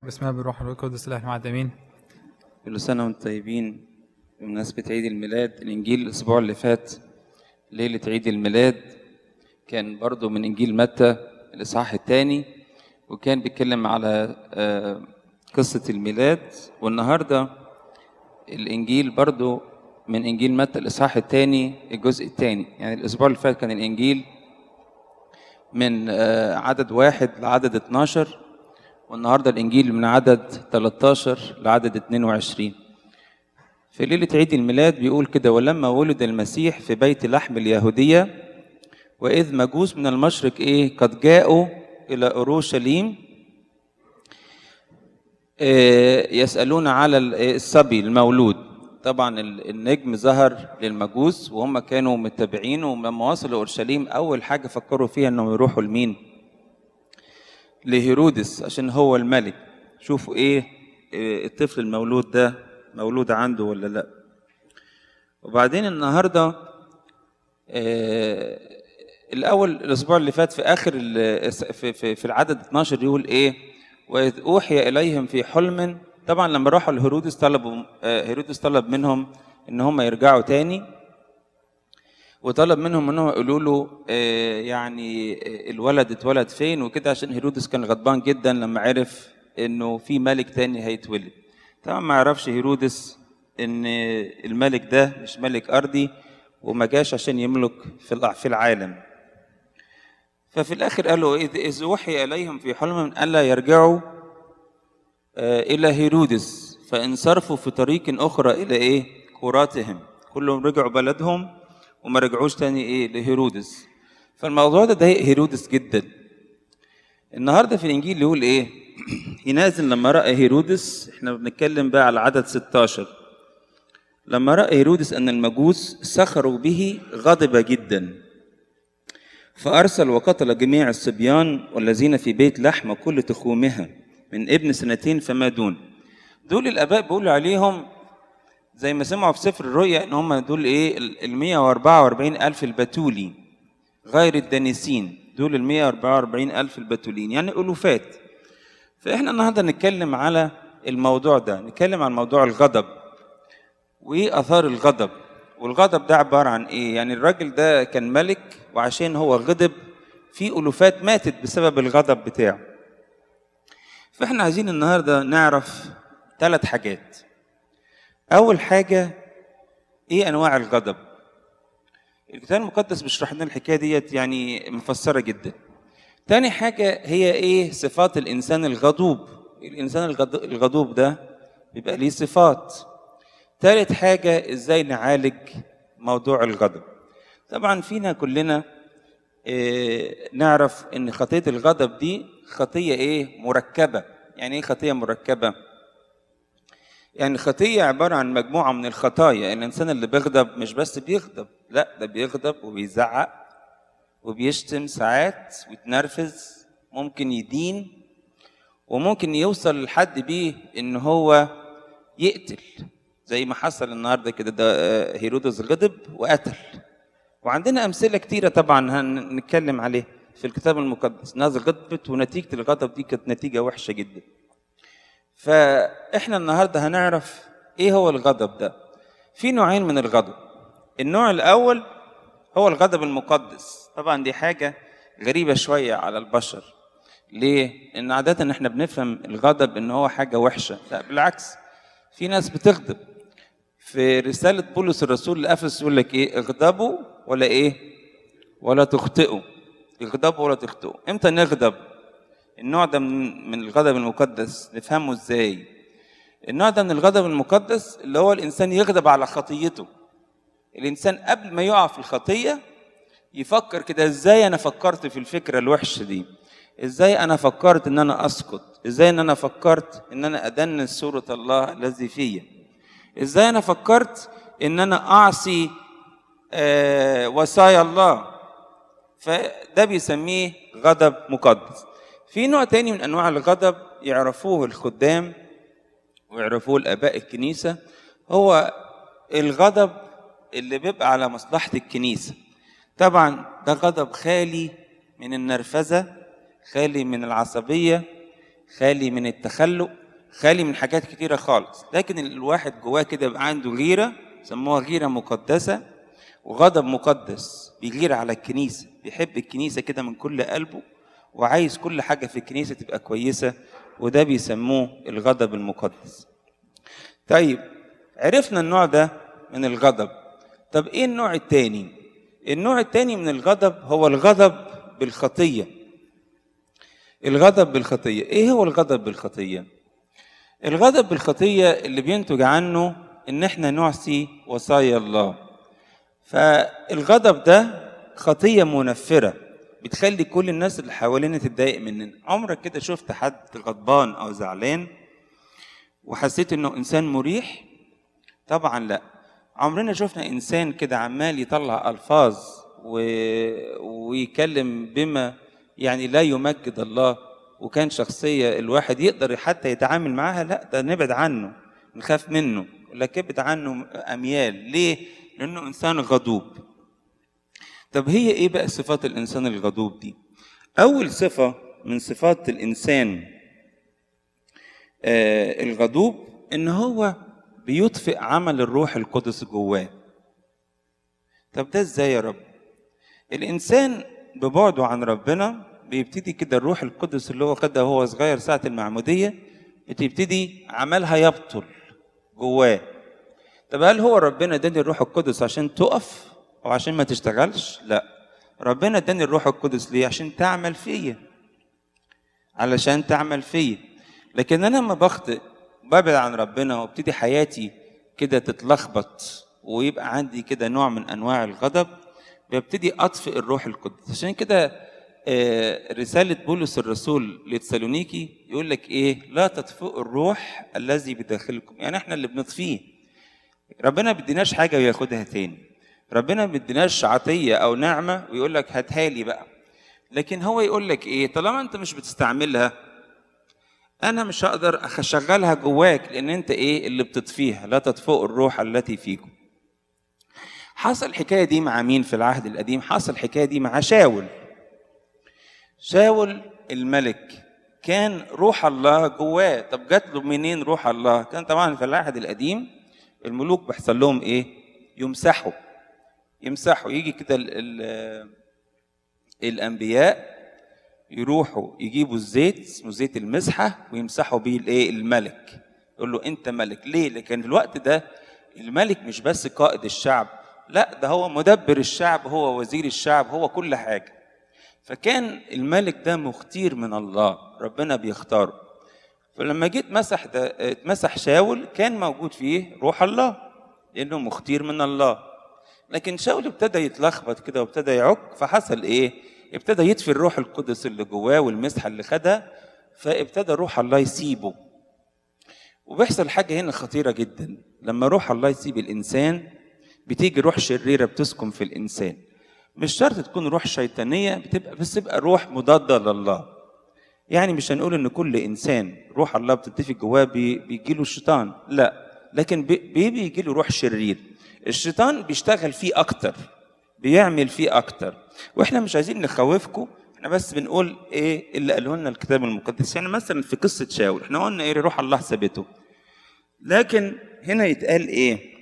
بسم الله بالروح القدس الاله المعدمين كل سنة وانتم طيبين بمناسبة عيد الميلاد الإنجيل الأسبوع اللي فات ليلة عيد الميلاد كان برضو من إنجيل متى الإصحاح الثاني وكان بيتكلم على آه، قصة الميلاد والنهاردة الإنجيل برضو من إنجيل متى الإصحاح الثاني الجزء الثاني يعني الأسبوع اللي فات كان الإنجيل من آه، عدد واحد لعدد 12 والنهارده الانجيل من عدد 13 لعدد 22 في ليله عيد الميلاد بيقول كده ولما ولد المسيح في بيت لحم اليهوديه واذ مجوس من المشرق ايه قد جاءوا الى اورشليم آه، يسالون على ال- الصبي المولود طبعا ال- النجم ظهر للمجوس وهم كانوا متابعينه ولما وصلوا اورشليم اول حاجه فكروا فيها انهم يروحوا لمين لهيرودس عشان هو الملك شوفوا ايه إيه الطفل المولود ده مولود عنده ولا لا وبعدين النهارده آه الاول الاسبوع اللي فات في اخر ال- في, في, في العدد 12 يقول ايه واذ اوحي اليهم في حلم طبعا لما راحوا لهيرودس طلبوا آه هيرودس طلب منهم ان هم يرجعوا تاني وطلب منهم انهم يقولوا له آه، يعني آه، الولد اتولد فين وكده عشان هيرودس كان غضبان جدا لما عرف انه في ملك تاني هيتولد طبعا ما يعرفش هيرودس ان الملك ده مش ملك ارضي وما جاش عشان يملك في الع- في العالم ففي الاخر قالوا اذ إذ اوحي اليهم في حلم الا يرجعوا آه، الى هيرودس فانصرفوا في طريق اخرى الى ايه كراتهم كلهم رجعوا بلدهم وما رجعوش تاني ايه لهيرودس فالموضوع ده ضايق هيرودس جدا النهارده في الانجيل يقول ايه ينازل لما راى هيرودس احنا بنتكلم بقى على عدد 16 لما راى هيرودس ان المجوس سخروا به غضب جدا فارسل وقتل جميع الصبيان والذين في بيت لحم كل تخومها من ابن سنتين فما دون دول الاباء بيقولوا عليهم زي ما سمعوا في سفر الرؤيا ان هم دول ايه ال 144 الف البتولي غير الدانسين دول ال 144 الف البتولين يعني الوفات فاحنا النهارده نتكلم على الموضوع ده نتكلم عن موضوع الغضب وايه اثار الغضب والغضب ده عباره عن ايه يعني الراجل ده كان ملك وعشان هو غضب في الوفات ماتت بسبب الغضب بتاعه فاحنا عايزين النهارده نعرف ثلاث حاجات أول حاجة إيه أنواع الغضب؟ الكتاب المقدس بيشرح لنا الحكاية ديت يعني مفسرة جدا. تاني حاجة هي إيه صفات الإنسان الغضوب؟ الإنسان الغض- الغضوب ده بيبقى ليه صفات. تالت حاجة إزاي نعالج موضوع الغضب. طبعا فينا كلنا إيه نعرف إن خطية الغضب دي خطية إيه؟ مركبة. يعني إيه خطية مركبة؟ يعني الخطية عبارة عن مجموعة من الخطايا الإنسان اللي بيغضب مش بس بيغضب لا ده بيغضب وبيزعق وبيشتم ساعات ويتنرفز ممكن يدين وممكن يوصل لحد بيه إن هو يقتل زي ما حصل النهارده كده ده آه، هيرودس غضب وقتل وعندنا أمثلة كتيرة طبعا هنتكلم عليها في الكتاب المقدس ناس غضبت ونتيجة الغضب دي كانت نتيجة وحشة جدا فاحنا النهارده هنعرف ايه هو الغضب ده في نوعين من الغضب النوع الاول هو الغضب المقدس طبعا دي حاجه غريبه شويه على البشر ليه ان عاده احنا بنفهم الغضب ان هو حاجه وحشه لا بالعكس في ناس بتغضب في رساله بولس الرسول لافس يقول لك ايه اغضبوا ولا ايه ولا تخطئوا اغضبوا ولا تخطئوا امتى نغضب النوع ده من من الغضب المقدس نفهمه ازاي النوع ده من الغضب المقدس اللي هو الانسان يغضب على خطيته الانسان قبل ما يقع في الخطيه يفكر كده ازاي انا فكرت في الفكره الوحشه دي ازاي انا فكرت ان انا اسقط ازاي ان انا فكرت ان انا ادنس صوره الله الذي فيا ازاي انا فكرت ان انا اعصي آه وصايا الله فده بيسميه غضب مقدس في نوع تاني من انواع الغضب يعرفوه الخدام ويعرفوه الاباء الكنيسه هو الغضب اللي بيبقى على مصلحه الكنيسه طبعا ده غضب خالي من النرفزه خالي من العصبيه خالي من التخلق خالي من حاجات كتيره خالص لكن الواحد جواه كده يبقى عنده غيره سموها غيره مقدسه وغضب مقدس بيغير على الكنيسه بيحب الكنيسه كده من كل قلبه وعايز كل حاجه في الكنيسه تبقى كويسه وده بيسموه الغضب المقدس طيب عرفنا النوع ده من الغضب طب ايه النوع التاني النوع التاني من الغضب هو الغضب بالخطيه الغضب بالخطيه ايه هو الغضب بالخطيه الغضب بالخطيه اللي بينتج عنه ان احنا نعصي وصايا الله فالغضب ده خطيه منفره بتخلي كل الناس اللي حوالينا تتضايق مننا عمرك كده شفت حد غضبان او زعلان وحسيت انه انسان مريح طبعا لا عمرنا شفنا انسان كده عمال يطلع الفاظ و... ويكلم بما يعني لا يمجد الله وكان شخصيه الواحد يقدر حتى يتعامل معاها لا ده نبعد عنه نخاف منه لك ابعد عنه اميال ليه لانه انسان غضوب طب هي ايه بقى صفات الانسان الغضوب دي اول صفه من صفات الانسان آه الغضوب ان هو بيطفئ عمل الروح القدس جواه طب ده ازاي يا رب الانسان ببعده عن ربنا بيبتدي كده الروح القدس اللي هو خدها وهو صغير ساعه المعموديه بتبتدي عملها يبطل جواه طب هل هو ربنا اداني الروح القدس عشان تقف او عشان ما تشتغلش لا ربنا اداني الروح القدس ليه عشان تعمل فيا علشان تعمل فيا لكن انا لما بخطئ ببعد عن ربنا وابتدي حياتي كده تتلخبط ويبقى عندي كده نوع من انواع الغضب ببتدي اطفئ الروح القدس عشان كده رسالة بولس الرسول لتسالونيكي يقول لك ايه لا تطفئوا الروح الذي بداخلكم يعني احنا اللي بنطفيه ربنا ما بيديناش حاجة وياخدها تاني ربنا ما بيديناش عطية أو نعمة ويقول لك هاتها لي بقى لكن هو يقول لك إيه طالما أنت مش بتستعملها أنا مش هقدر أشغلها جواك لأن أنت إيه اللي بتطفيها لا تطفئوا الروح التي فيكم حصل الحكاية دي مع مين في العهد القديم حصل الحكاية دي مع شاول شاول الملك كان روح الله جواه طب جات له منين روح الله كان طبعا في العهد القديم الملوك بيحصل لهم ايه يمسحوا يمسحوا يجي كده ال ال الانبياء يروحوا يجيبوا الزيت اسمه زيت المسحه ويمسحوا بيه الايه الملك يقول له انت ملك ليه لكن في الوقت ده الملك مش بس قائد الشعب لا ده هو مدبر الشعب هو وزير الشعب هو كل حاجه فكان الملك ده مختير من الله ربنا بيختاره فلما جيت مسح ده اتمسح شاول كان موجود فيه روح الله لانه مختير من الله لكن شاول ابتدى يتلخبط كده وابتدى يعك فحصل ايه ابتدى يطفي الروح القدس اللي جواه والمسحه اللي خدها فابتدى روح الله يسيبه وبيحصل حاجه هنا خطيره جدا لما روح الله يسيب الانسان بتيجي روح شريره بتسكن في الانسان مش شرط تكون روح شيطانيه بتبقى بس تبقى روح مضاده لله يعني مش هنقول ان كل انسان روح الله بتتفق جواه بيجي له الشيطان لا لكن بي بيجي له روح شرير الشيطان بيشتغل فيه اكتر بيعمل فيه اكتر واحنا مش عايزين نخوفكم احنا بس بنقول ايه اللي قاله لنا الكتاب المقدس يعني مثلا في قصه شاول احنا قلنا ايه روح الله ثبته لكن هنا يتقال ايه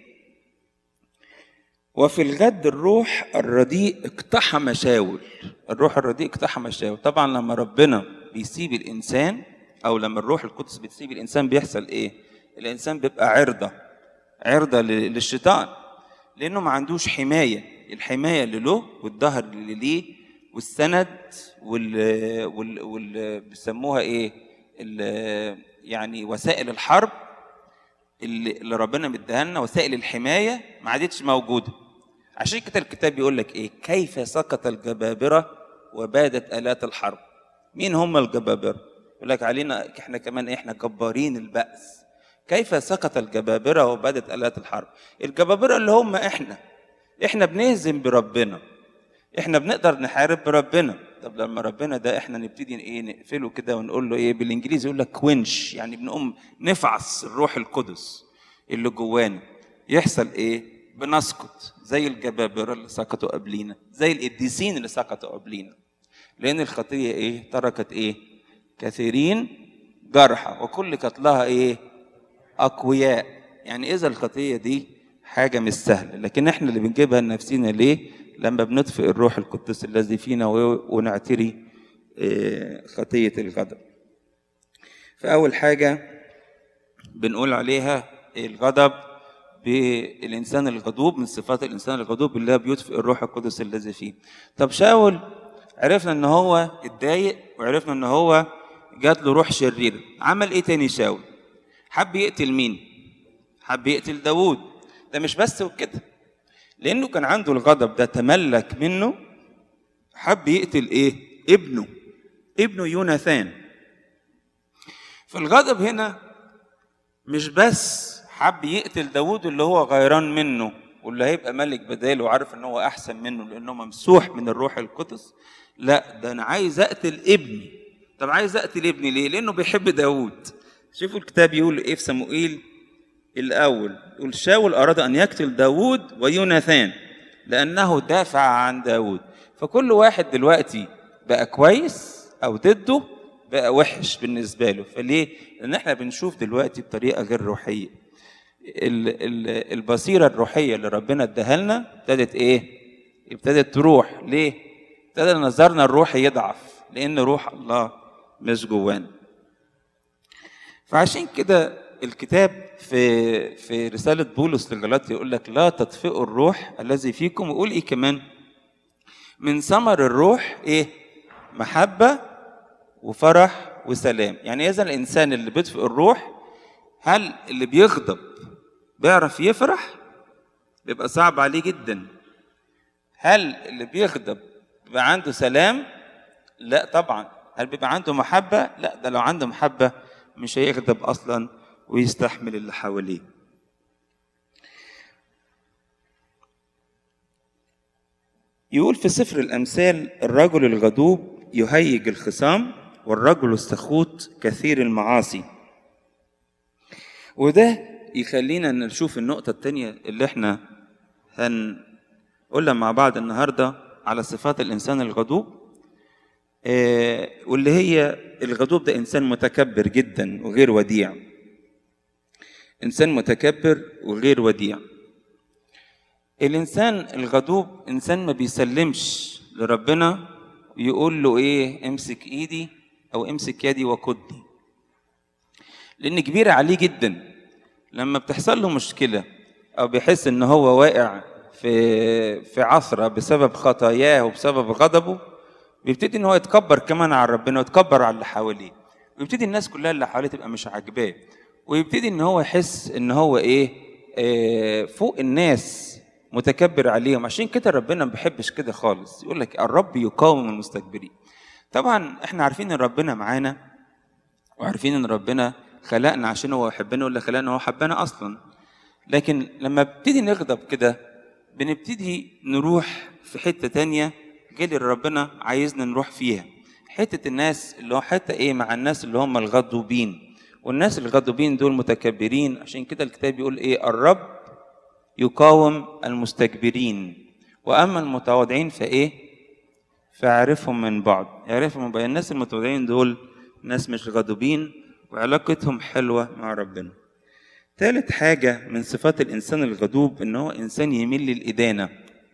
وفي الغد الروح الرديء اقتحم شاول الروح الرديء اقتحم شاول طبعا لما ربنا بيسيب الانسان او لما الروح القدس بتسيب الانسان بيحصل ايه الانسان بيبقى عرضه عرضه للشيطان لانه ما عندوش حمايه الحمايه اللي له والظهر اللي ليه والسند وال وال, وال... بيسموها ايه ال... يعني وسائل الحرب اللي, اللي ربنا مديها لنا وسائل الحمايه ما عادتش موجوده عشان كده الكتاب بيقول لك ايه كيف سقط الجبابره وبادت الات الحرب مين هم الجبابره يقول لك علينا احنا كمان احنا جبارين البأس كيف سقط الجبابره وبادت الات الحرب الجبابره اللي هم احنا احنا بنهزم بربنا احنا بنقدر نحارب بربنا طب لما ربنا ده احنا نبتدي ايه نقفله كده ونقول له ايه بالانجليزي يقول لك كوينش يعني بنقوم نفعص الروح القدس اللي جوانا يحصل ايه بنسقط زي الجبابره اللي سقطوا قبلينا زي القديسين اللي سقطوا قبلينا لان الخطيه ايه تركت ايه كثيرين جرحى وكل قتلها ايه اقوياء يعني اذا الخطيه دي حاجه مش سهله لكن احنا اللي بنجيبها لنفسينا ليه لما بنطفئ الروح القدس الذي فينا و- ونعتري آه، خطيه الغضب فاول حاجه بنقول عليها الغضب بالإنسان الغضوب من صفات الإنسان الغضوب اللي هو بيطفئ الروح القدس الذي فيه طب شاول عرفنا إن هو اتضايق وعرفنا إن هو جات له روح شرير عمل إيه تاني شاول حب يقتل مين حب يقتل داوود ده مش بس وكده لأنه كان عنده الغضب ده تملك منه حب يقتل إيه ابنه ابنه يوناثان فالغضب هنا مش بس حب يقتل داوود اللي هو غيران منه واللي هيبقى ملك بداله وعارف ان هو احسن منه لانه ممسوح من الروح القدس لا ده انا عايز اقتل ابني طب عايز اقتل ابني ليه لانه بيحب داوود شوفوا الكتاب يقول ايه في صموئيل الاول يقول شاول اراد ان يقتل داوود ويوناثان لانه دافع عن داوود فكل واحد دلوقتي بقى كويس او ضده بقى وحش بالنسبه له فليه لان احنا بنشوف دلوقتي بطريقه غير روحيه ال- ال- البصيره الروحيه اللي ربنا اداها لنا ابتدت ايه ابتدت تروح ليه ابتدى نظرنا الروحي يضعف لان روح الله مش جوانا فعشان كده الكتاب في في رساله بولس للغلاطي يقول لك لا تطفئوا الروح الذي فيكم ويقول ايه كمان من ثمر الروح ايه محبه وفرح وسلام يعني اذا الانسان اللي بيطفئ الروح هل اللي بيغضب بيعرف يفرح بيبقى صعب عليه جدا هل اللي بيغضب بيبقى عنده سلام لا طبعا هل بيبقى عنده محبة لا ده لو عنده محبة مش هيغضب أصلا ويستحمل اللي حواليه يقول في سفر الأمثال الرجل الغضوب يهيج الخصام والرجل السخوط كثير المعاصي وده يخلينا نشوف النقطة التانية اللي احنا هنقولها مع بعض النهاردة على صفات الإنسان الغضوب آه، واللي هي الغضوب ده إنسان متكبر جدا وغير وديع إنسان متكبر وغير وديع الإنسان الغضوب إنسان ما بيسلمش لربنا يقول له إيه امسك إيدي أو امسك يدي وقدني لأن كبيرة عليه جدا لما بتحصل له مشكلة أو بيحس إن هو واقع في في عثرة بسبب خطاياه وبسبب غضبه بيبتدي إن هو يتكبر كمان على ربنا ويتكبر على اللي حواليه ويبتدي الناس كلها اللي حواليه تبقى مش عاجباه ويبتدي إن هو يحس إن هو إيه آه، فوق الناس متكبر عليهم عشان كده ربنا ما بيحبش كده خالص يقول لك الرب يقاوم المستكبرين طبعا احنا عارفين ان ربنا معانا وعارفين ان ربنا خلقنا عشان هو يحبنا ولا خلقنا هو حبنا اصلا لكن لما بنبتدي نغضب كده بنبتدي نروح في حتة تانية غير اللي ربنا عايزنا نروح فيها حتة الناس اللي هو حتى ايه مع الناس اللي هم الغضوبين والناس الغضوبين دول متكبرين عشان كده الكتاب بيقول ايه الرب يقاوم المستكبرين واما المتواضعين فايه فاعرفهم من بعض يعرفهم من بعض الناس المتواضعين دول ناس مش غضوبين وعلاقتهم حلوة مع ربنا ثالث حاجة من صفات الإنسان الغضوب إن هو إنسان يميل للإدانة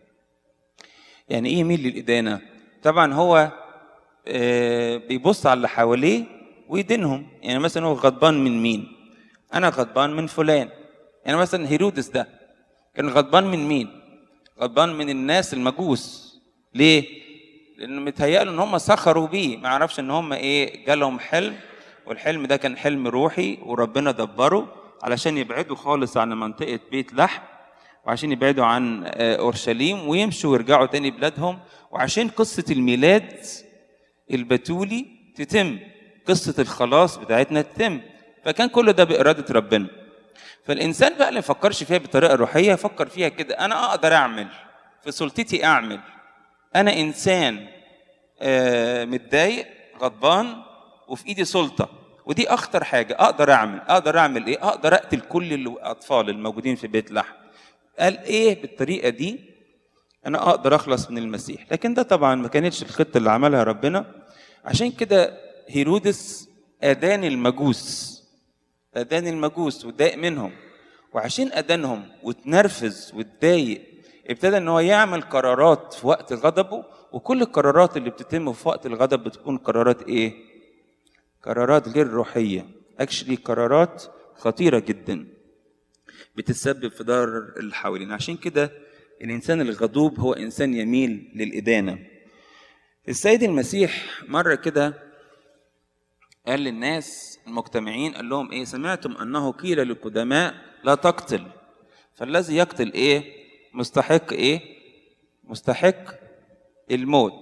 يعني إيه يميل للإدانة؟ طبعا هو آه، بيبص على اللي حواليه ويدينهم يعني مثلا هو غضبان من مين؟ أنا غضبان من فلان يعني مثلا هيرودس ده كان غضبان من مين؟ غضبان من الناس المجوس ليه؟ لانه متهيأ له ان هم سخروا بيه ما يعرفش ان هم ايه جالهم حلم والحلم ده كان حلم روحي وربنا دبره علشان يبعدوا خالص عن منطقه بيت لحم وعشان يبعدوا عن آه، اورشليم ويمشوا ويرجعوا تاني بلادهم وعشان قصه الميلاد البتولي تتم قصه الخلاص بتاعتنا تتم فكان كل ده باراده ربنا فالانسان بقى اللي ما يفكرش فيها بطريقه روحيه يفكر فيها كده انا اقدر اعمل في سلطتي اعمل انا انسان آه، متضايق غضبان وفي ايدي سلطه ودي اخطر حاجه اقدر اعمل اقدر اعمل ايه اقدر اقتل كل الاطفال الموجودين في بيت لحم قال ايه بالطريقه دي انا اقدر اخلص من المسيح لكن ده طبعا ما كانتش الخطه اللي عملها ربنا عشان كده هيرودس اذان المجوس اذان المجوس واتضايق منهم وعشان اذانهم واتنرفز واتضايق ابتدى ان هو يعمل قرارات في وقت غضبه وكل القرارات اللي بتتم في وقت الغضب بتكون قرارات ايه قرارات غير روحيه اكشلي قرارات خطيره جدا بتسبب في ضرر اللي حوالين عشان كده الانسان الغضوب هو انسان يميل للادانه السيد المسيح مره كده قال للناس المجتمعين قال لهم ايه سمعتم انه قيل للقدماء لا تقتل فالذي يقتل ايه مستحق ايه مستحق الموت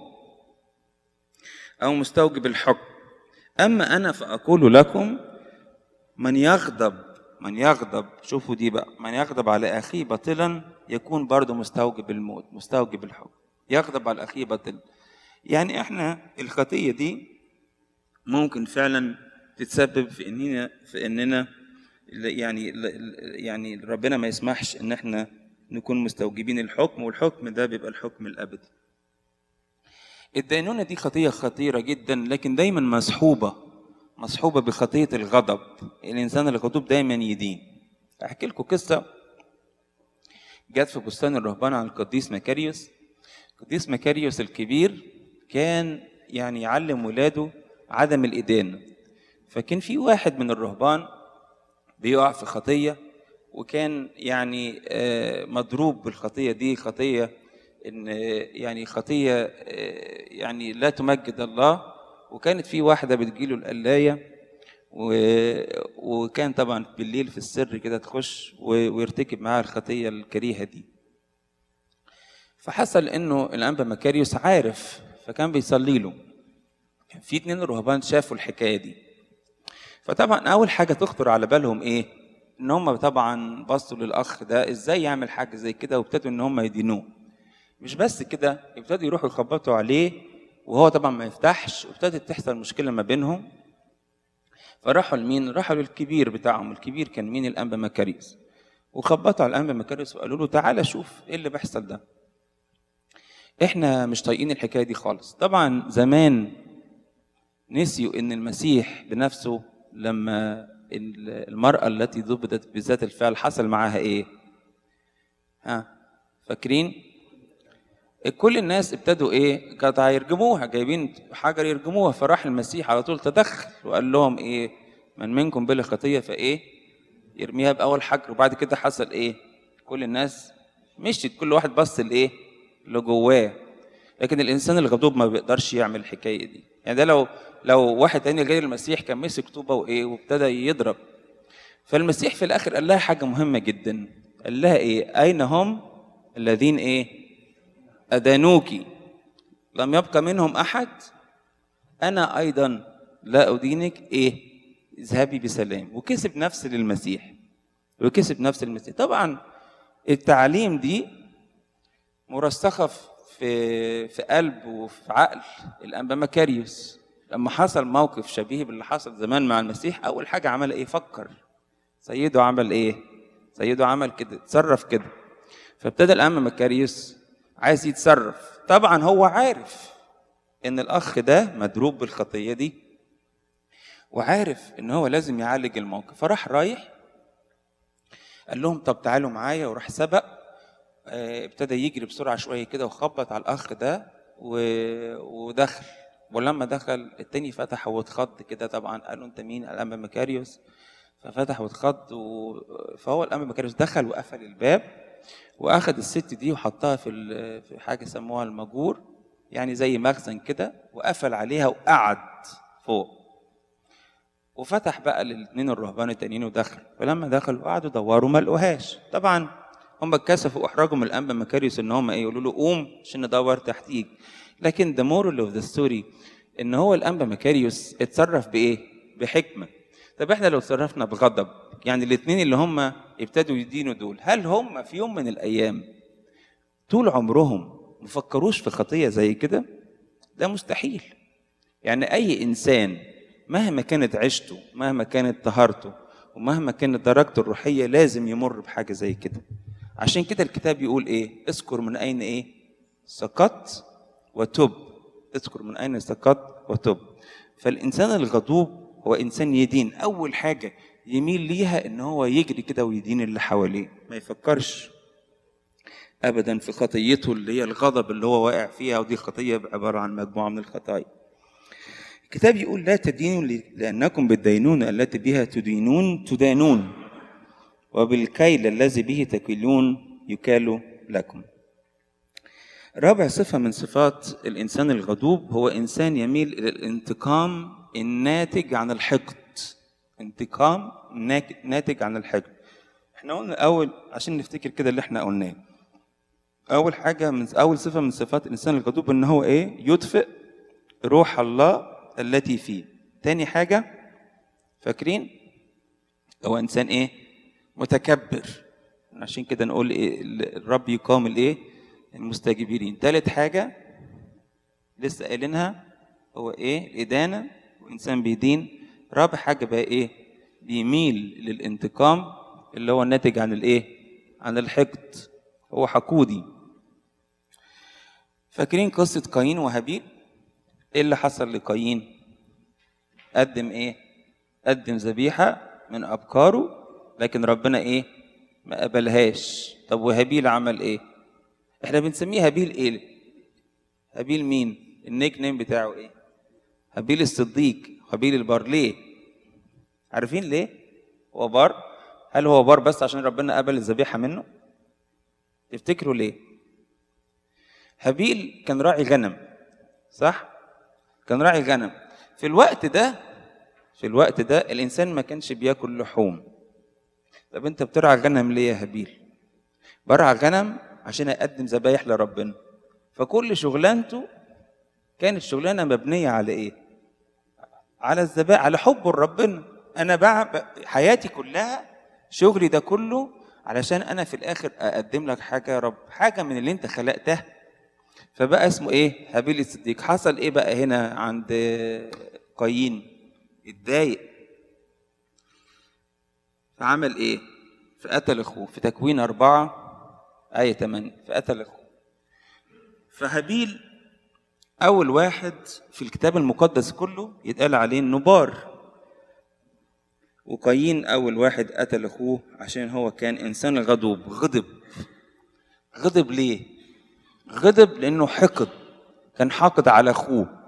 او مستوجب الحكم اما انا فاقول لكم من يغضب من يغضب شوفوا دي بقى من يغضب على اخيه باطلا يكون برضه مستوجب الموت مستوجب الحكم يغضب على اخيه باطلا يعني احنا الخطيه دي ممكن فعلا تتسبب في اننا في اننا يعني يعني ربنا ما يسمحش ان احنا نكون مستوجبين الحكم والحكم ده بيبقى الحكم الابدي الدينونة دي خطية خطيرة جدا لكن دايما مصحوبة مصحوبة بخطية الغضب الإنسان الغضوب دايما يدين أحكي لكم قصة جت في بستان الرهبان عن القديس مكاريوس القديس مكاريوس الكبير كان يعني يعلم ولاده عدم الإدانة فكان في واحد من الرهبان بيقع في خطية وكان يعني مضروب بالخطية دي خطية إن يعني خطية يعني لا تمجد الله وكانت في واحدة بتجيله القلاية وكان طبعا بالليل في السر كده تخش ويرتكب معاها الخطية الكريهة دي فحصل انه الانبا مكاريوس عارف فكان بيصلي له كان في اتنين رهبان شافوا الحكايه دي فطبعا اول حاجه تخطر على بالهم ايه ان هم طبعا بصوا للاخ ده ازاي يعمل حاجه زي كده وابتدوا ان هم يدينوه مش بس كده ابتدوا يروحوا يخبطوا عليه وهو طبعا ما يفتحش وابتدت تحصل مشكله ما بينهم فراحوا لمين راحوا للكبير بتاعهم الكبير كان مين الانبا مكاريوس وخبطوا على الانبا مكاريوس وقالوا له تعالى شوف ايه اللي بيحصل ده احنا مش طايقين الحكايه دي خالص طبعا زمان نسيوا ان المسيح بنفسه لما المراه التي ضبطت بذات الفعل حصل معاها ايه ها فاكرين كل الناس ابتدوا ايه كانت هيرجموها جايبين حجر يرجموها فراح المسيح على طول تدخل وقال لهم ايه من منكم بلا خطيه فايه يرميها باول حجر وبعد كده حصل ايه كل الناس مشيت كل واحد بص لايه اللي جواه لكن الانسان الغضوب ما بيقدرش يعمل الحكايه دي يعني ده لو لو واحد تاني غير المسيح كان مسك طوبه وايه وابتدى يضرب فالمسيح في الاخر قال لها حاجه مهمه جدا قال لها ايه اين هم الذين ايه ادانوك لم يبقى منهم احد انا ايضا لا ادينك ايه اذهبي بسلام وكسب نفس للمسيح وكسب نفس المسيح طبعا التعليم دي مرسخة في في قلب وفي عقل الأنبا مكاريوس لما حصل موقف شبيه باللي حصل زمان مع المسيح أول حاجة عمل إيه؟ فكر سيده عمل إيه؟ سيده عمل كده اتصرف كده فابتدى الأنبا مكاريوس عايز يتصرف طبعا هو عارف إن الأخ ده مضروب بالخطية دي وعارف إن هو لازم يعالج الموقف فراح رايح قال لهم طب تعالوا معايا وراح سبق ابتدى يجري بسرعه شويه كده وخبط على الاخ ده و... ودخل ولما دخل التاني فتح واتخض كده طبعا قالوا انت مين الانبا مكاريوس ففتح واتخض و... فهو الانبا مكاريوس دخل وقفل الباب واخد الست دي وحطها في ال... في حاجه سموها المجور يعني زي مخزن كده وقفل عليها وقعد فوق وفتح بقى للاثنين الرهبان التانيين ودخل فلما دخلوا قعدوا دوروا ما لقوهاش طبعا هم اتكسفوا واحرجوا من الانبا مكاريوس ان هم ايه يقولوا له قوم عشان ندور تحتيك لكن the moral of the story ان هو الانبا مكاريوس اتصرف بايه؟ بحكمه طب احنا لو تصرفنا بغضب يعني الاثنين اللي هم ابتدوا يدينوا دول هل هم في يوم من الايام طول عمرهم ما فكروش في خطيه زي كده؟ ده مستحيل يعني اي انسان مهما كانت عيشته مهما كانت طهارته ومهما كانت درجته الروحيه لازم يمر بحاجه زي كده عشان كده الكتاب يقول ايه اذكر من اين ايه سقطت وتب اذكر من اين سقطت وتب فالانسان الغضوب هو انسان يدين اول حاجه يميل ليها ان هو يجري كده ويدين اللي حواليه ما يفكرش ابدا في خطيته اللي هي الغضب اللي هو واقع فيها ودي خطيه عباره عن مجموعه من الخطايا الكتاب يقول لا تدينوا لانكم بالدينونه التي بها تدينون تدانون وبالكيل الذي به تكيلون يكال لكم رابع صفة من صفات الإنسان الغضوب هو إنسان يميل إلى الانتقام الناتج عن الحقد انتقام ناك- ناتج عن الحقد احنا قلنا أول عشان نفتكر كده اللي احنا قلناه أول حاجة من أول صفة من صفات الإنسان الغضوب إن هو إيه يطفئ روح الله التي فيه تاني حاجة فاكرين هو إنسان إيه متكبر عشان كده نقول إيه الرب يقام الإيه المستكبرين تالت حاجة لسه قايلينها هو ايه الإدانة وإنسان بيدين رابع حاجة بقى ايه بيميل للانتقام اللي هو الناتج عن الايه عن الحقد هو حقودي فاكرين قصة قايين وهابيل ايه اللي حصل لقايين قدم ايه قدم ذبيحة من أبكاره لكن ربنا ايه ما قبلهاش طب وهابيل عمل ايه احنا بنسميه هابيل ايه هابيل مين النيك نيم بتاعه ايه هابيل الصديق هابيل البار ليه عارفين ليه هو بار هل هو بار بس عشان ربنا قبل الذبيحه منه تفتكروا ليه هابيل كان راعي غنم صح كان راعي غنم في الوقت ده في الوقت ده الانسان ما كانش بياكل لحوم طب انت بترعى غنم ليه يا هابيل برعى غنم عشان اقدم ذبايح لربنا فكل شغلانته كانت شغلانه مبنيه على ايه على الذبائح على حب لربنا انا بقى حياتي كلها شغلي ده كله علشان انا في الاخر اقدم لك حاجه يا رب حاجه من اللي انت خلقتها فبقى اسمه ايه هابيل الصديق حصل ايه بقى هنا عند قايين اتضايق فعمل ايه فقتل اخوه في تكوين أربعة آية 8 فقتل اخوه فهابيل أول واحد في الكتاب المقدس كله يتقال عليه إنه بار وقايين أول واحد قتل أخوه عشان هو كان إنسان غضوب غضب غضب ليه؟ غضب لأنه حقد كان حاقد على أخوه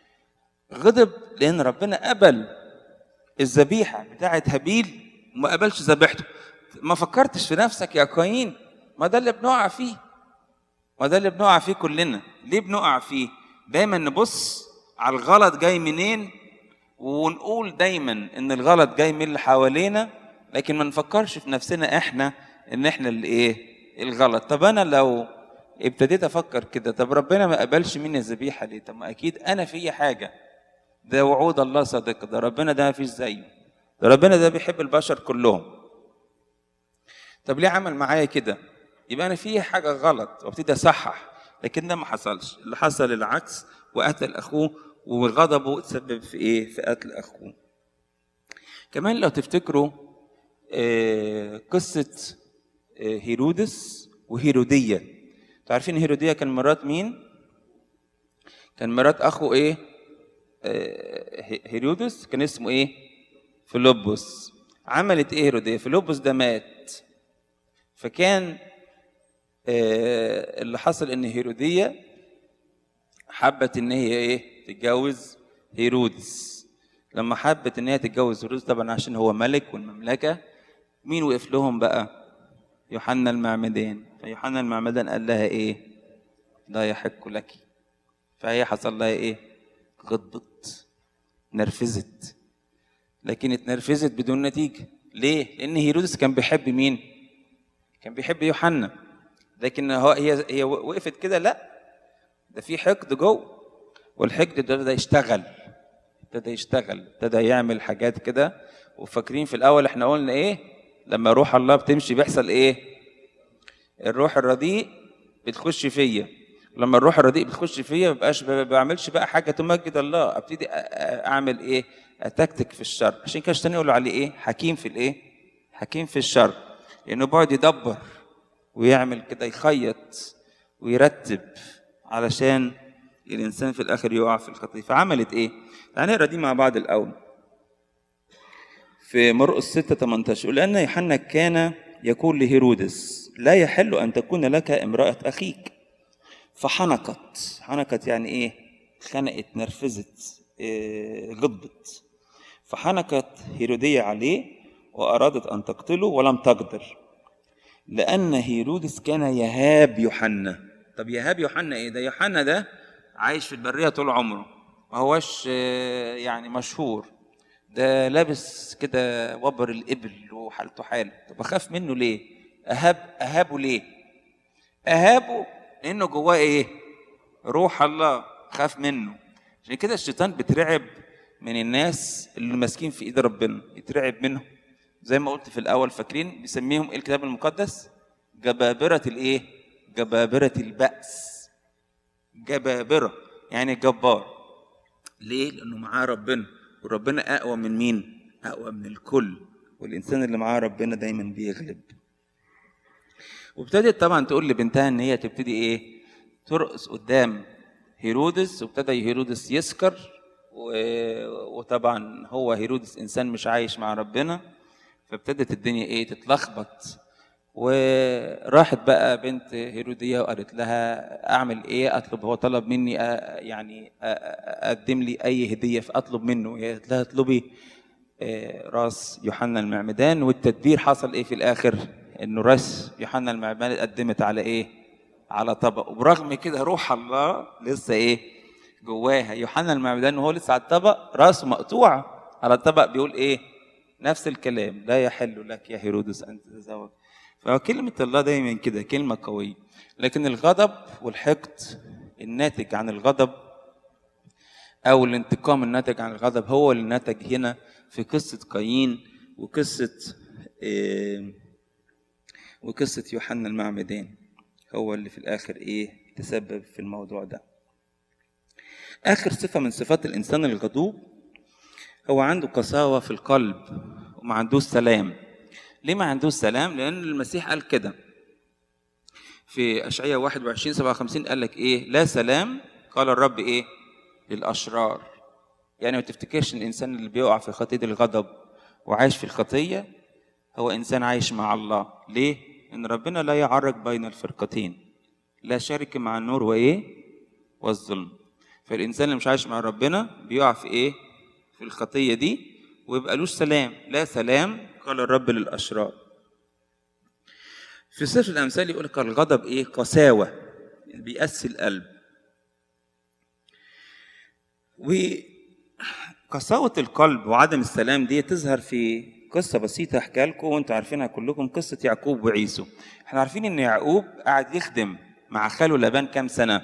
غضب لأن ربنا قبل الذبيحة بتاعت هابيل وما قبلش ذبيحته ما فكرتش في نفسك يا قايين ما ده اللي بنقع فيه ما ده اللي بنقع فيه كلنا ليه بنقع فيه دايما نبص على الغلط جاي منين ونقول دايما ان الغلط جاي من اللي حوالينا لكن ما نفكرش في نفسنا احنا ان احنا اللي ايه الغلط طب انا لو ابتديت افكر كده طب ربنا ما قبلش مني الذبيحه ليه طب ما اكيد انا في حاجه ده وعود الله صادق ده ربنا ده ما فيش زيه ده ربنا ده بيحب البشر كلهم طب ليه عمل معايا كده يبقى انا في حاجه غلط وابتدي اصحح لكن ده ما حصلش اللي حصل العكس وقتل اخوه وغضبه تسبب في ايه في قتل اخوه كمان لو تفتكروا آه، قصه آه، هيرودس وهيروديه انتوا عارفين هيروديه كان مرات مين كان مرات اخو ايه آه، هي- هيرودس كان اسمه ايه فيلبس عملت ايه هيروديه فيلبس ده مات فكان آه، اللي حصل ان هيروديه حبت ان هي ايه تتجوز هيرودس لما حبت ان هي تتجوز هيرودس طبعا عشان هو ملك والمملكه مين وقف لهم بقى يوحنا المعمدان فيوحنا المعمدان قال لها ايه لا يحق لك فهي حصل لها ايه غضبت نرفزت لكن اتنرفزت بدون نتيجه ليه لان هيرودس كان بيحب مين كان بيحب يوحنا لكن هو هي هي وقفت كده لا ده في حقد جوه والحقد ده ابتدى يشتغل ابتدى يشتغل ابتدى يعمل حاجات كده وفاكرين في الاول احنا قلنا ايه لما روح الله بتمشي بيحصل ايه الروح الرديء بتخش فيا لما الروح الرديء بتخش فيا ما بقاش ما بعملش بقى حاجه تمجد الله ابتدي أ- أ- اعمل ايه اتكتك في الشر عشان كده الشيطان يقولوا عليه ايه حكيم في الايه حكيم في الشر لانه بيقعد يدبر ويعمل كده يخيط ويرتب علشان الانسان في الاخر يقع في الخطيه فعملت ايه تعالى نقرا دي مع بعض الاول في مرقس 6 18 لأن يوحنا كان يقول لهيرودس لا يحل أن تكون لك امرأة أخيك فحنقت حنقت يعني إيه خنقت نرفزت إيه غضبت فحنقت هيرودية عليه وأرادت أن تقتله ولم تقدر لأن هيرودس كان يهاب يوحنا طب يهاب يوحنا إيه ده يوحنا ده عايش في البرية طول عمره ما هوش آه، يعني مشهور ده لابس كده وبر الإبل وحالته حال طب أخاف منه ليه أهاب أهابه ليه أهابه لأنه جواه إيه روح الله خاف منه عشان كده الشيطان بيترعب من الناس اللي ماسكين في ايد ربنا يترعب منهم زي ما قلت في الاول فاكرين بيسميهم ايه الكتاب المقدس جبابرة الايه جبابرة البأس جبابرة يعني جبار ليه لانه معاه ربنا وربنا اقوى من مين اقوى من الكل والانسان اللي معاه ربنا دايما بيغلب وابتدت طبعا تقول لبنتها ان هي تبتدي ايه ترقص قدام هيرودس وابتدى هيرودس يسكر و- وطبعا هو هيرودس انسان مش عايش مع ربنا فابتدت الدنيا ايه تتلخبط وراحت بقى بنت هيرودية وقالت لها اعمل ايه اطلب هو طلب مني أ- يعني أ- أ- اقدم لي اي هديه فاطلب منه هي قالت لها اطلبي آه، راس يوحنا المعمدان والتدبير حصل ايه في الاخر انه راس يوحنا المعمدان اتقدمت على ايه على طبق وبرغم كده روح الله لسه ايه جواها يوحنا المعمدان وهو لسه على الطبق راسه مقطوعه على الطبق بيقول ايه نفس الكلام لا يحل لك يا هيرودس ان تتزوج فكلمة الله دايما كده كلمة قوية لكن الغضب والحقد الناتج عن الغضب او الانتقام الناتج عن الغضب هو اللي نتج هنا في قصة قايين وقصة آه، وقصة يوحنا المعمدان هو اللي في الآخر إيه تسبب في الموضوع ده آخر صفة من صفات الإنسان الغضوب هو عنده قساوة في القلب وما عندوش سلام ليه ما عندوش سلام؟ لأن المسيح قال كده في أشعياء 21 57 قال لك إيه؟ لا سلام قال الرب إيه؟ للأشرار يعني ما تفتكرش إن الإنسان اللي بيقع في خطية الغضب وعايش في الخطية هو إنسان عايش مع الله ليه؟ إن ربنا لا يعرق بين الفرقتين لا شرك مع النور وإيه؟ والظلم فالإنسان اللي مش عايش مع ربنا بيقع في إيه؟ في الخطية دي ويبقى لوش سلام لا سلام قال الرب للأشرار في سفر الأمثال يقول لك الغضب إيه؟ قساوة يعني بيقسي القلب وقساوة القلب وعدم السلام دي تظهر في قصة بسيطة أحكيها لكم وأنتوا عارفينها كلكم قصة يعقوب وعيسو احنا عارفين إن يعقوب قاعد يخدم مع خاله لبان كام سنة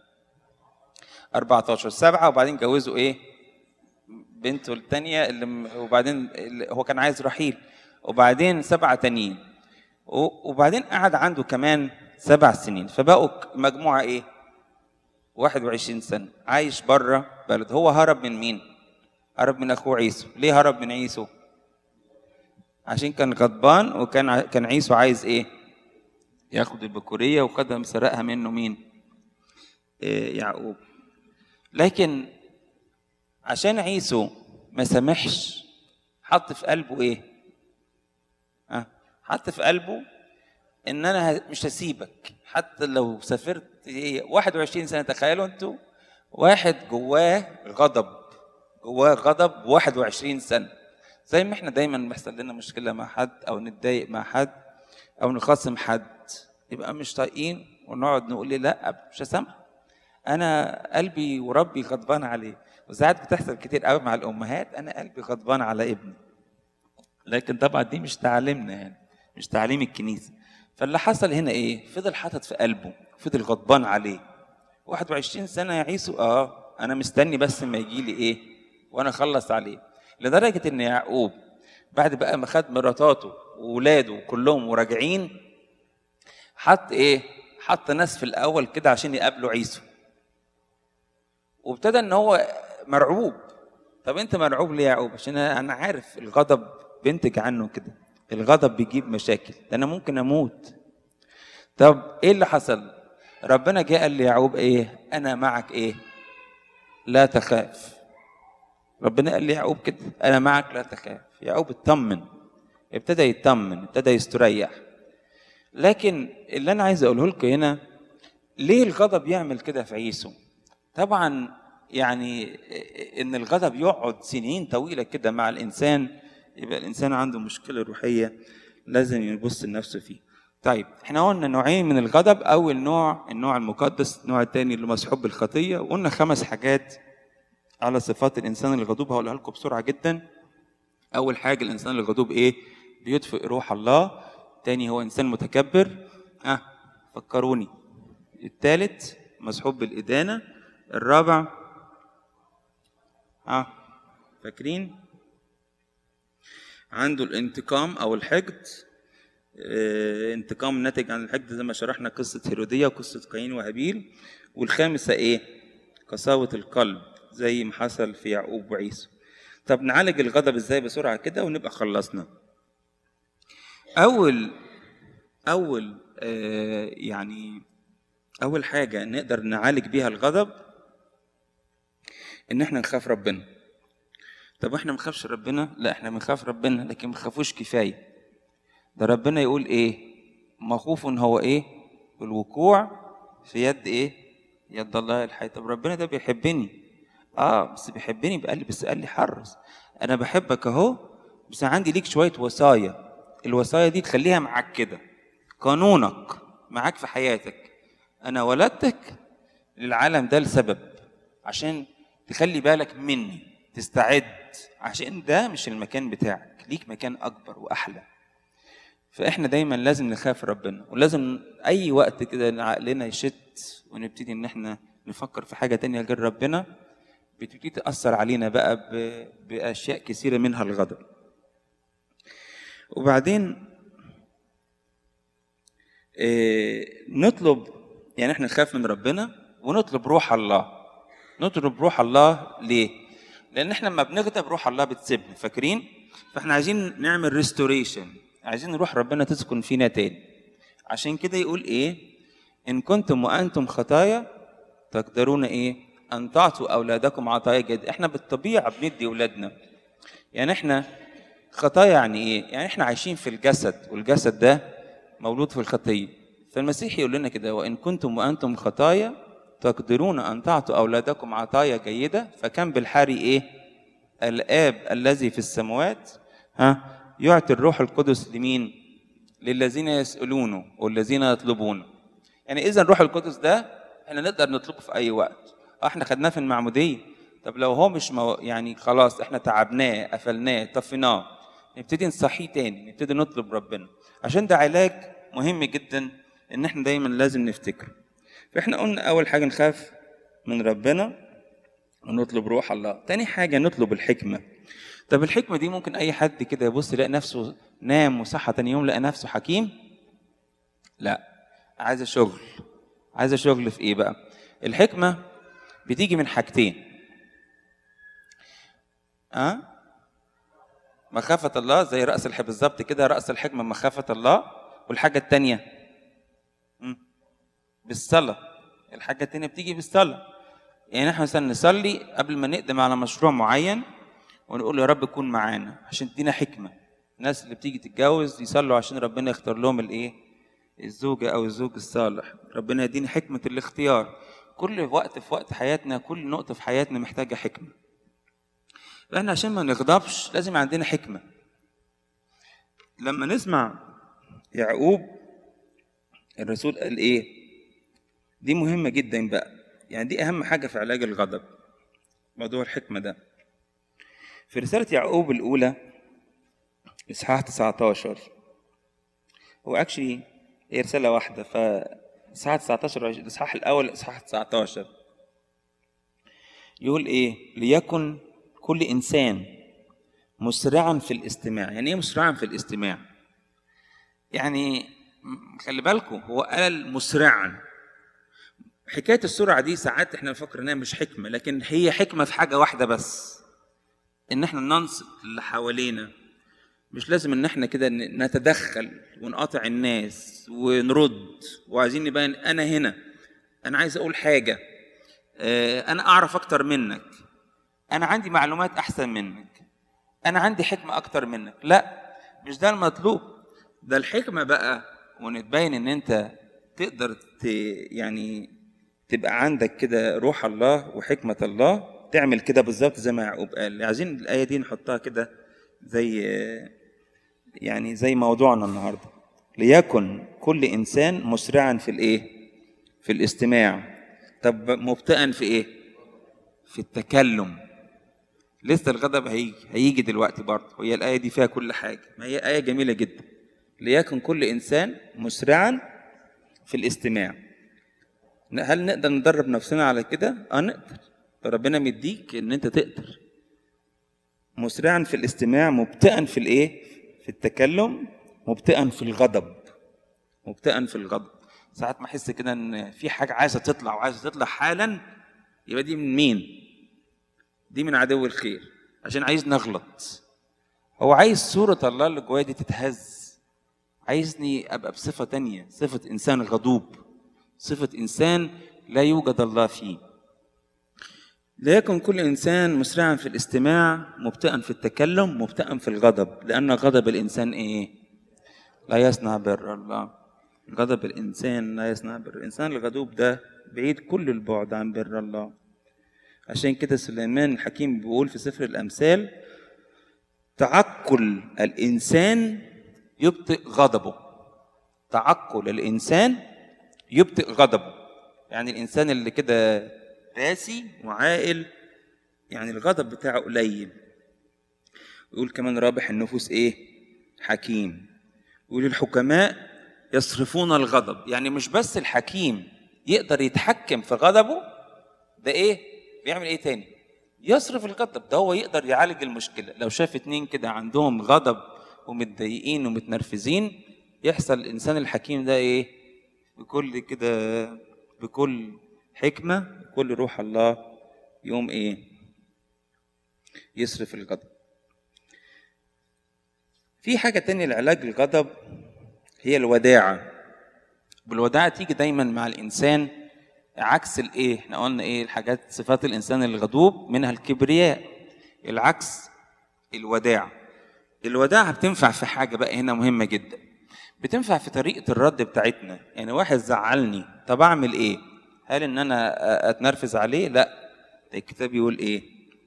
14 سبعة وبعدين جوزوا إيه بنته التانية اللي م- وبعدين اللي هو كان عايز رحيل وبعدين سبعة تانيين و- وبعدين قعد عنده كمان سبع سنين فبقوا ك- مجموعة إيه 21 سنة عايش بره بلد هو هرب من مين؟ هرب من أخوه عيسو ليه هرب من عيسو؟ عشان كان غضبان وكان ع- كان عيسو عايز إيه؟ ياخد البكورية وخدها مسرقها منه مين؟ إيه يعقوب لكن عشان عيسو ما سامحش حط في قلبه ايه؟ ها؟ حط في قلبه ان انا ه- مش هسيبك حتى لو سافرت ايه 21 سنه تخيلوا انتوا واحد جواه غضب جواه غضب 21 سنه زي ما احنا دايما بيحصل لنا مشكله مع حد او نتضايق مع حد او نخاصم حد يبقى مش طايقين ونقعد نقول لي لا مش هسامحه انا قلبي وربي غضبان عليه وساعات بتحصل كتير قوي مع الامهات انا قلبي غضبان على ابني لكن طبعا دي مش تعليمنا يعني مش تعليم الكنيسه فاللي حصل هنا ايه فضل حاطط في قلبه فضل غضبان عليه 21 سنه يا عيسو اه انا مستني بس ما يجي لي ايه وانا اخلص عليه لدرجه ان يعقوب بعد بقى ما خد مراتاته وولاده كلهم وراجعين حط ايه حط ناس في الاول كده عشان يقابلوا عيسو وابتدى ان هو مرعوب طب انت مرعوب ليه يا يعقوب عشان انا أنا عارف الغضب بينتج عنه كده الغضب بيجيب مشاكل ده انا ممكن اموت طب ايه اللي حصل ربنا جه قال ليعقوب ايه انا معك ايه لا تخاف ربنا قال ليعقوب كده انا معك لا تخاف يعقوب اطمن ابتدى يطمن ابتدى يستريح لكن اللي انا عايز اقوله لكم هنا ليه الغضب يعمل كده في عيسو طبعا يعني ان الغضب يقعد سنين طويله كده مع الانسان يبقى الانسان عنده مشكله روحيه لازم يبص لنفسه فيه طيب احنا قلنا نوعين من الغضب اول نوع النوع المقدس النوع الثاني اللي مسحوب بالخطيه وقلنا خمس حاجات على صفات الانسان الغضوب هقولها لكم بسرعه جدا اول حاجه الانسان الغضوب ايه بيطفئ روح الله تاني هو انسان متكبر اه فكروني الثالث مسحوب بالادانه الرابع اه فاكرين عنده الانتقام او الحقد آه، انتقام ناتج عن الحقد زي ما شرحنا قصة هيرودية وقصة قايين وهابيل والخامسة ايه قساوة القلب زي ما حصل في يعقوب وعيسى طب نعالج الغضب ازاي بسرعة كده ونبقى خلصنا اول اول آه يعني اول حاجة نقدر نعالج بيها الغضب ان احنا نخاف ربنا طب احنا ما نخافش ربنا لا احنا بنخاف ربنا لكن ما نخافوش كفايه ده ربنا يقول ايه مخوف هو ايه الوقوع في يد ايه يد الله الحي طب ربنا ده بيحبني اه بس بيحبني بقال لي بس قال لي حرص انا بحبك اهو بس عندي ليك شويه وصايا الوصايا دي تخليها معاك كده قانونك معاك في حياتك انا ولدتك للعالم ده لسبب عشان تخلي بالك مني تستعد عشان ده مش المكان بتاعك ليك مكان اكبر واحلى فاحنا دايما لازم نخاف ربنا ولازم اي وقت كده عقلنا يشت ونبتدي ان احنا نفكر في حاجه تانية غير ربنا بتبتدي تاثر علينا بقى ب- باشياء كثيره منها الغضب وبعدين إيه، نطلب يعني احنا نخاف من ربنا ونطلب روح الله نطلب روح الله ليه لان احنا لما بنغضب روح الله بتسيبنا فاكرين فاحنا عايزين نعمل ريستوريشن عايزين روح ربنا تسكن فينا تاني عشان كده يقول ايه ان كنتم وانتم خطايا تقدرون ايه ان تعطوا اولادكم عطايا جد احنا بالطبيعه بندي اولادنا يعني احنا خطايا يعني ايه يعني احنا عايشين في الجسد والجسد ده مولود في الخطيه فالمسيح يقول لنا كده وان كنتم وانتم خطايا تقدرون ان تعطوا اولادكم عطايا جيده فكان بالحري ايه الاب الذي في السماوات ها يعطي الروح القدس لمين للذين يسالونه والذين يطلبونه يعني اذا الروح القدس ده احنا نقدر نطلبه في اي وقت آه، احنا خدناه في المعموديه طب لو هو مش مو... يعني خلاص احنا تعبناه قفلناه طفيناه نبتدي نصحيه تاني نبتدي نطلب ربنا عشان ده علاج مهم جدا ان احنا دايما لازم نفتكره فاحنا قلنا اول حاجه نخاف من ربنا ونطلب روح الله تاني حاجه نطلب الحكمه طب الحكمه دي ممكن اي حد كده يبص يلاقي نفسه نام وصحى تاني يوم لقى نفسه حكيم لا عايزه شغل عايزه شغل في ايه بقى الحكمه بتيجي من حاجتين أه؟ مخافة الله زي رأس الحكمة بالظبط كده رأس الحكمة مخافة الله والحاجة التانية مم. بالصلاة الحاجة التانية بتيجي بالصلاة يعني احنا مثلا نصلي قبل ما نقدم على مشروع معين ونقول يا رب كون معانا عشان تدينا حكمة الناس اللي بتيجي تتجوز يصلوا عشان ربنا يختار لهم الايه الزوجة أو الزوج الصالح ربنا يدينا حكمة الاختيار كل وقت في وقت حياتنا كل نقطة في حياتنا محتاجة حكمة فاحنا عشان ما نغضبش لازم عندنا حكمة لما نسمع يعقوب الرسول قال ايه دي مهمة جدا بقى يعني دي أهم حاجة في علاج الغضب موضوع الحكمة ده في رسالة يعقوب الأولى إصحاح 19 هو اكشلي هي رسالة واحدة ف إصحاح 19 الإصحاح الأول إصحاح 19 يقول إيه؟ ليكن كل إنسان مسرعا في الاستماع، يعني إيه مسرعا في الاستماع؟ يعني م- خلي بالكم هو قال مسرعا حكاية السرعة دي ساعات احنا نفكر انها مش حكمة لكن هي حكمة في حاجة واحدة بس ان احنا ننصت اللي حوالينا مش لازم ان احنا كده ن- نتدخل ونقاطع الناس ونرد وعايزين نبين انا هنا انا عايز اقول حاجة آه، انا اعرف اكتر منك انا عندي معلومات احسن منك انا عندي حكمه اكتر منك لا مش ده المطلوب ده الحكمه بقى ونتبين ان انت تقدر ت... يعني تبقى عندك كده روح الله وحكمه الله تعمل كده بالظبط زي ما يعقوب قال عايزين الايه دي نحطها كده زي يعني زي موضوعنا النهارده ليكن كل انسان مسرعا في الايه في الاستماع طب مبتئا في ايه في التكلم لسه الغضب هيجي هيجي دلوقتي برضه هي الايه دي فيها كل حاجه ما هي ايه جميله جدا ليكن كل انسان مسرعا في الاستماع هل نقدر ندرب نفسنا على كده اه نقدر ربنا مديك ان انت تقدر مسرعا في الاستماع مبتئا في الايه في التكلم مبتئا في الغضب مبتئا في الغضب ساعات ما احس كده ان في حاجه عايزه تطلع وعايزه تطلع حالا يبقى دي من مين دي من عدو الخير عشان عايز نغلط هو عايز صورة الله اللي جوايا دي تتهز عايزني ابقى بصفة تانية صفة انسان غضوب صفة انسان لا يوجد الله فيه ليكن كل انسان مسرعا في الاستماع مبتئا في التكلم مبتئا في الغضب لان غضب الانسان ايه لا يصنع بر الله غضب الانسان لا يصنع بر الانسان الغضوب ده بعيد كل البعد عن بر الله عشان كده سليمان الحكيم بيقول في سفر الامثال تعقل الانسان يبطئ غضبه تعقل الانسان يبطئ غضبه يعني الانسان اللي كده راسي وعاقل يعني الغضب بتاعه قليل يقول كمان رابح النفوس ايه حكيم يقول الحكماء يصرفون الغضب يعني مش بس الحكيم يقدر يتحكم في غضبه ده ايه بيعمل ايه تاني يصرف الغضب ده هو يقدر يعالج المشكله لو شاف اتنين كده عندهم غضب ومتضايقين ومتنرفزين يحصل الانسان الحكيم ده ايه بكل كده بكل حكمه بكل روح الله يوم ايه يصرف الغضب في حاجه تانية لعلاج الغضب هي الوداعه بالوداعه تيجي دايما مع الانسان عكس الايه احنا قلنا ايه الحاجات صفات الانسان الغضوب منها الكبرياء العكس الوداع الوداعة بتنفع في حاجة بقى هنا مهمة جدا بتنفع في طريقة الرد بتاعتنا يعني واحد زعلني طب أعمل إيه هل إن أنا أتنرفز عليه لا ده الكتاب يقول إيه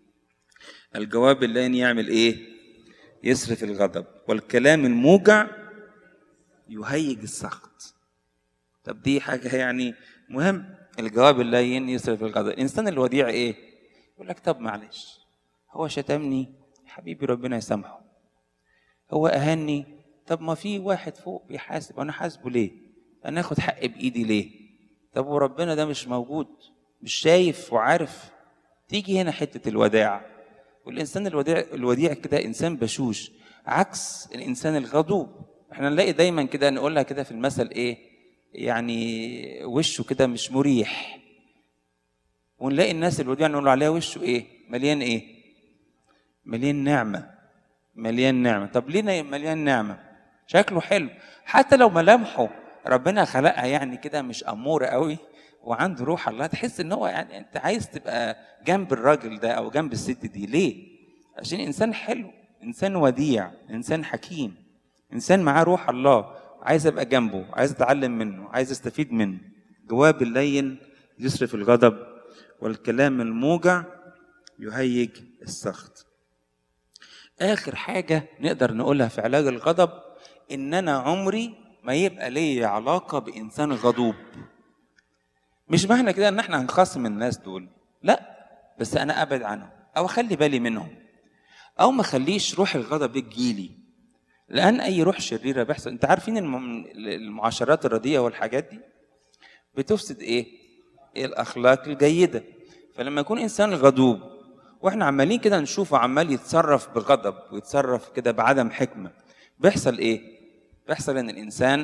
الجواب اللين يعمل إيه يصرف الغضب والكلام الموجع يهيج السخط طب دي حاجة يعني مهم الجواب اللين يصرف الغضب الانسان الوديع ايه يقول لك طب معلش هو شتمني حبيبي ربنا يسامحه هو اهني طب ما في واحد فوق بيحاسب وانا حاسبه ليه انا اخد حق بايدي ليه طب وربنا ده مش موجود مش شايف وعارف تيجي هنا حته الوداع والانسان الوديع الوديع كده انسان بشوش عكس الانسان الغضوب احنا نلاقي دايما كده نقولها كده في المثل ايه يعني وشه كده مش مريح ونلاقي الناس الوديعة نقول عليها وشه ايه مليان ايه مليان نعمة مليان نعمة طب ليه مليان نعمة شكله حلو حتى لو ملامحه ربنا خلقها يعني كده مش أمورة قوي وعنده روح الله تحس ان هو يعني انت عايز تبقى جنب الراجل ده او جنب الست دي ليه عشان انسان حلو انسان وديع انسان حكيم انسان معاه روح الله عايز ابقى جنبه عايز اتعلم منه عايز استفيد منه جواب اللين يصرف الغضب والكلام الموجع يهيج السخط اخر حاجه نقدر نقولها في علاج الغضب ان انا عمري ما يبقى لي علاقه بانسان غضوب مش معنى كده ان احنا هنخاصم الناس دول لا بس انا ابعد عنهم او اخلي بالي منهم او ما اخليش روح الغضب تجيلي لان اي روح شريره بيحصل انت عارفين المعاشرات الرديئه والحاجات دي بتفسد ايه الاخلاق الجيده فلما يكون انسان غضوب واحنا عمالين كده نشوفه عمال يتصرف بغضب ويتصرف كده بعدم حكمه بيحصل ايه بيحصل ان الانسان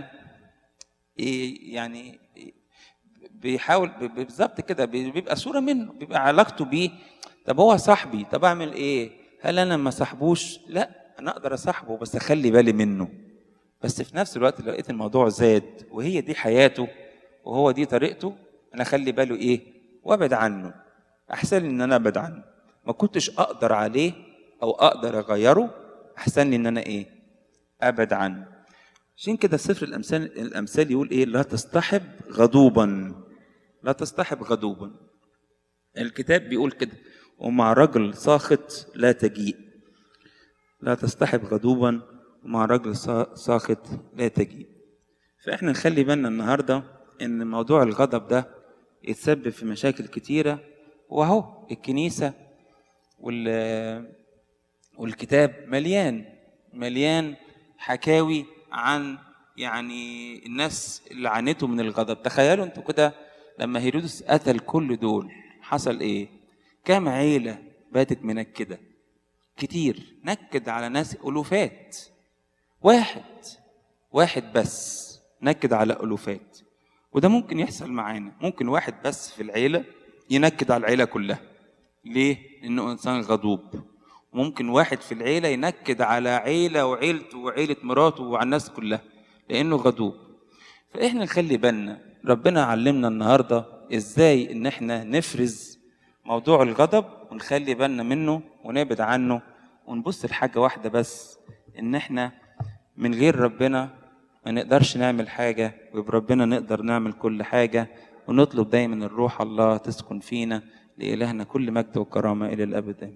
إيه يعني بيحاول بالظبط كده بيبقى صوره منه بيبقى علاقته بيه طب هو صاحبي طب اعمل ايه هل انا ما صاحبوش لا انا اقدر اصاحبه بس اخلي بالي منه بس في نفس الوقت لو لقيت الموضوع زاد وهي دي حياته وهو دي طريقته انا اخلي باله ايه وابعد عنه احسن ان انا ابعد عنه ما كنتش اقدر عليه او اقدر اغيره احسن لي ان انا ايه ابعد عنه عشان كده سفر الامثال الامثال يقول ايه لا تصطحب غضوبا لا تصطحب غضوبا الكتاب بيقول كده ومع رجل ساخط لا تجيء لا تصطحب غضوبا ومع رجل سا- ساخط لا تجيء فاحنا نخلي بالنا النهارده ان موضوع الغضب ده يتسبب في مشاكل كتيره واهو الكنيسه وال والكتاب مليان مليان حكاوي عن يعني الناس اللي عانته من الغضب تخيلوا انتوا كده لما هيرودس قتل كل دول حصل ايه كام عيله باتت منكده كتير نكد على ناس الوفات واحد واحد بس نكد على الوفات وده ممكن يحصل معانا ممكن واحد بس في العيله ينكد على العيله كلها ليه لانه انسان غضوب ممكن واحد في العيله ينكد على عيله وعيلته وعيله مراته وعلى الناس كلها لانه غضوب فاحنا نخلي بالنا ربنا علمنا النهارده ازاي ان احنا نفرز موضوع الغضب ونخلي بالنا منه ونبعد عنه ونبص لحاجه واحده بس ان احنا من غير ربنا ما نقدرش نعمل حاجه وبربنا نقدر نعمل كل حاجه ونطلب دايما الروح الله تسكن فينا لإلهنا كل مجد وكرامه الى الابد آمين.